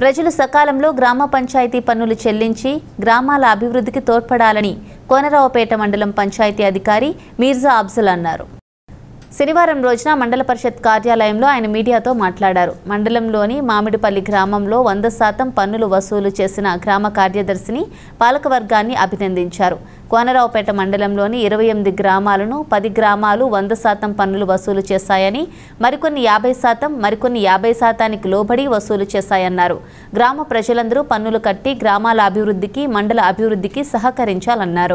ప్రజలు సకాలంలో గ్రామ పంచాయతీ పన్నులు చెల్లించి గ్రామాల అభివృద్ధికి తోడ్పడాలని కోనరావుపేట మండలం పంచాయతీ అధికారి మీర్జా అఫ్జల్ అన్నారు శనివారం రోజున మండల పరిషత్ కార్యాలయంలో ఆయన మీడియాతో మాట్లాడారు మండలంలోని మామిడిపల్లి గ్రామంలో వంద శాతం పన్నులు వసూలు చేసిన గ్రామ కార్యదర్శిని పాలకవర్గాన్ని అభినందించారు కోనరావుపేట మండలంలోని ఇరవై ఎనిమిది గ్రామాలను పది గ్రామాలు వంద శాతం పన్నులు వసూలు చేశాయని మరికొన్ని యాభై శాతం మరికొన్ని యాభై శాతానికి లోబడి వసూలు చేశాయన్నారు గ్రామ ప్రజలందరూ పన్నులు కట్టి గ్రామాల అభివృద్ధికి మండల అభివృద్ధికి సహకరించాలన్నారు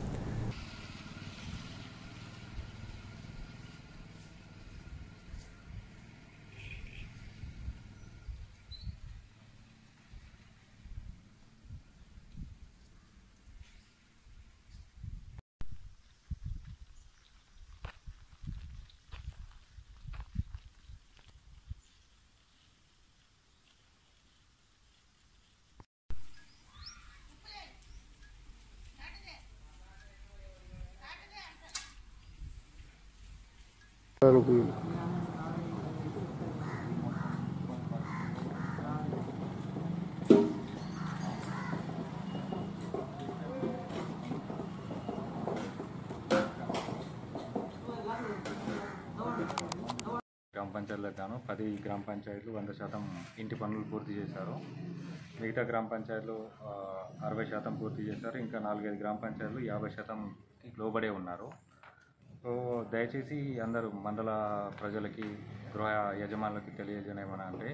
గ్రామ పంచాయతీలకు గాను పది గ్రామ పంచాయతీలు వంద శాతం ఇంటి పనులు పూర్తి చేశారు మిగతా గ్రామ పంచాయతీలు ఆ, అరవై శాతం పూర్తి చేశారు ఇంకా నాలుగైదు గ్రామ పంచాయతీలు యాభై శాతం లోబడే ఉన్నారు సో దయచేసి అందరూ మండల ప్రజలకి గృహ యజమానులకి తెలియజేయమని అంటే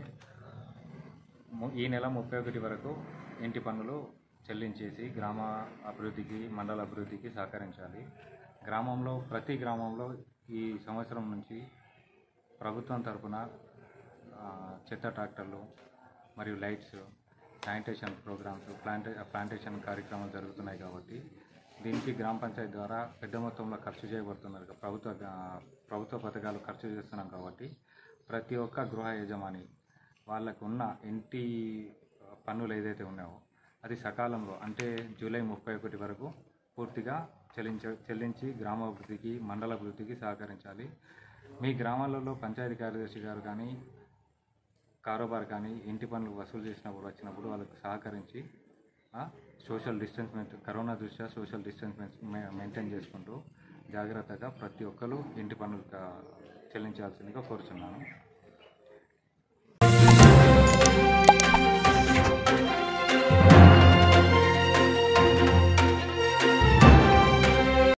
ము- ఈ నెల ముప్పై ఒకటి వరకు ఇంటి పన్నులు చెల్లించేసి గ్రామ అభివృద్ధికి మండల అభివృద్ధికి సహకరించాలి గ్రామంలో ప్రతి గ్రామంలో ఈ సంవత్సరం నుంచి ప్రభుత్వం తరపున ఆ, చెత్త ట్రాక్టర్లు మరియు లైట్స్ శానిటేషన్ ప్రోగ్రామ్స్ ప్లాంటే ప్లాంటేషన్ కార్యక్రమాలు జరుగుతున్నాయి కాబట్టి దీనికి గ్రామ పంచాయతీ ద్వారా పెద్ద మొత్తంలో ఖర్చు చేయబడుతున్నారు కా- ప్రభుత్వ గా- ప్రభుత్వ పథకాలు ఖర్చు చేస్తున్నాం కాబట్టి ప్రతి ఒక్క గృహ యజమాని వాళ్ళకు ఉన్న ఇంటి ఆ, పన్నులు ఏదైతే ఉన్నాయో అది సకాలంలో అంటే జూలై ముప్పై ఒకటి వరకు పూర్తిగా చెల్లించ చెల్లించి గ్రామాభివృద్ధికి మండల అభివృద్ధికి సహకరించాలి మీ గ్రామాలలో పంచాయతీ కార్యదర్శి గారు కానీ కారోబార్ కానీ ఇంటి పనులు వసూలు చేసినప్పుడు వచ్చినప్పుడు వాళ్ళకి సహకరించి ఆ, సోషల్ డిస్టెన్స్ మెయింటైన్ కరోనా దృష్ట్యా సోషల్ డిస్టెన్స్ మె- మెయింటైన్ చేసుకుంటూ జాగ్రత్తగా ప్రతి ఒక్కరు ఇంటి పనులు కా- చెల్లించాల్సిందిగా కోరుచున్నాను